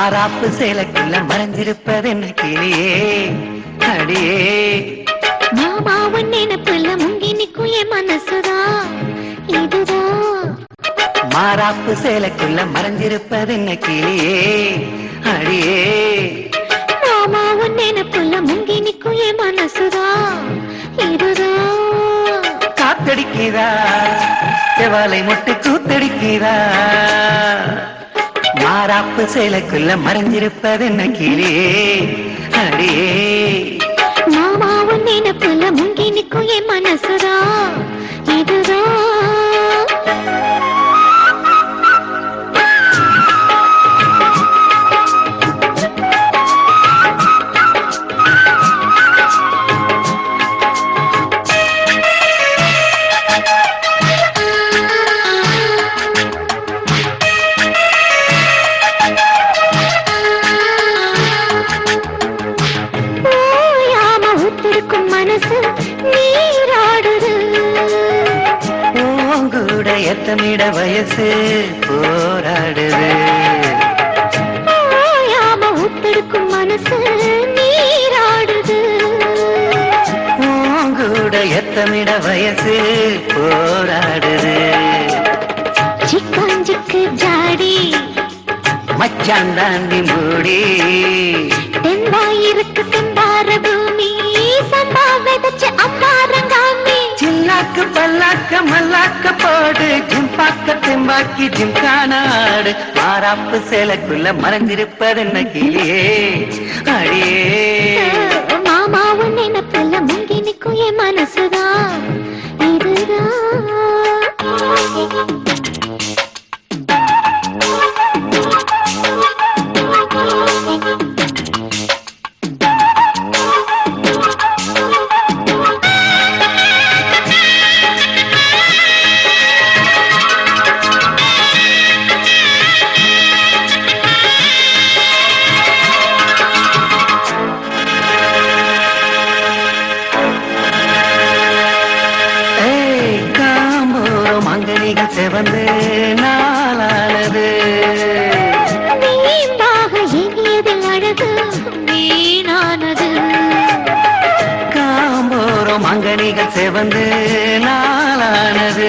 மாறாப்பு சேலைக்குள்ள மறைஞ்சிருப்பது என்ன கிளியே அடியே மாமாவன் நினைப்புல முங்கி நிக்கும் என் மனசுதா இதுதான் மாறாப்பு சேலைக்குள்ள மறைஞ்சிருப்பது என்ன கிளியே அடியே மாமாவன் நினைப்புல முங்கி நிக்கும் என் மனசுதா இதுதான் காத்தடிக்கிறா செவாலை முட்டு கூத்தடிக்கிறா மாறாப்பு சேலைக்குள்ள மறைஞ்சிருப்பது என்ன கிளியே அடியே மாமாவன் நினைப்புல முங்கி நிக்கும் என் மனசுதா இதுதான் ஓயாம ஒத்திருக்கும் மனசு நீராடுது பூங்கூட எத்தமிட வயசு போராடுது ஓயாம ஒத்திருக்கும் மனசு நீராடுது பூங்கூட எத்தமிட வயசு போராடுது சிக்காஞ்சிக்கு ஜாடி மச்சான் தாண்டி மூடி தென்பாயிருக்கு செம்பார பூமி சம்பா விதைச்சு அம்மாரங்காமி சில்லாக்கு பல்லாக்க மல்லாக்க போடு ஜிம்பாக்க தெம்பாக்கி ஜிம்கானாடு மாறாப்பு சேலைக்குள்ள மறைஞ்சிருப்பது என்ன கிளியே அடியே மாமாவும் நினைப்பில்ல முங்கி நிக்கும் என் மனசுதான் இதுதான் ஏய், காம்போரம் அங்கனிகள் செவந்து நாளானது வீம்பாக எங்கியதில் அழகு வீணானது காம்போரம் அங்கனிகள் செவந்து நாளானது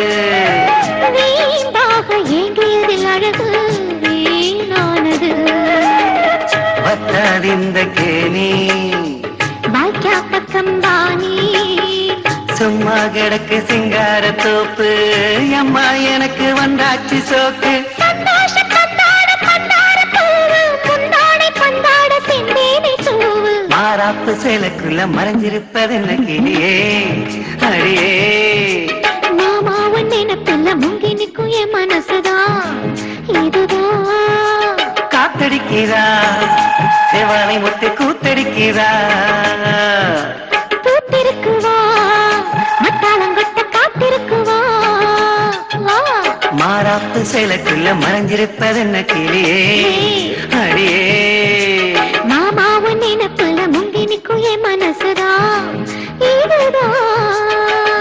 வீம்பாக எங்கியதில் அழகு வீணானது வத்தாதிந்த கேணி பாக்கியா பக்கம் வாணி சும்மா கிடக்கு சிங்கார தோப்பு அம்மா எனக்கு வந்தாச்சு சோக்கு சந்தோஷ பந்தாட பந்தாட பூவு முந்தாடை பந்தாட செந்தேனை தூவு மாறாப்பு சேலைக்குள்ள மறைஞ்சிருப்பது என்ன கிளியே அடியே மாமாவன் நினைப்பில்ல முங்கி நிக்கும் என் மனசுதான் இதுதான் காத்தடிக்கிறா செவாலை முட்டு கூத்தடிக்கிறா பூத்திருக்குவா மத்தாளங்கொட்ட காத்திருக்குவா வா. மாறாப்பு சேலைக்குள்ள மறைஞ்சிருப்பது என்ன கிளியே அடியே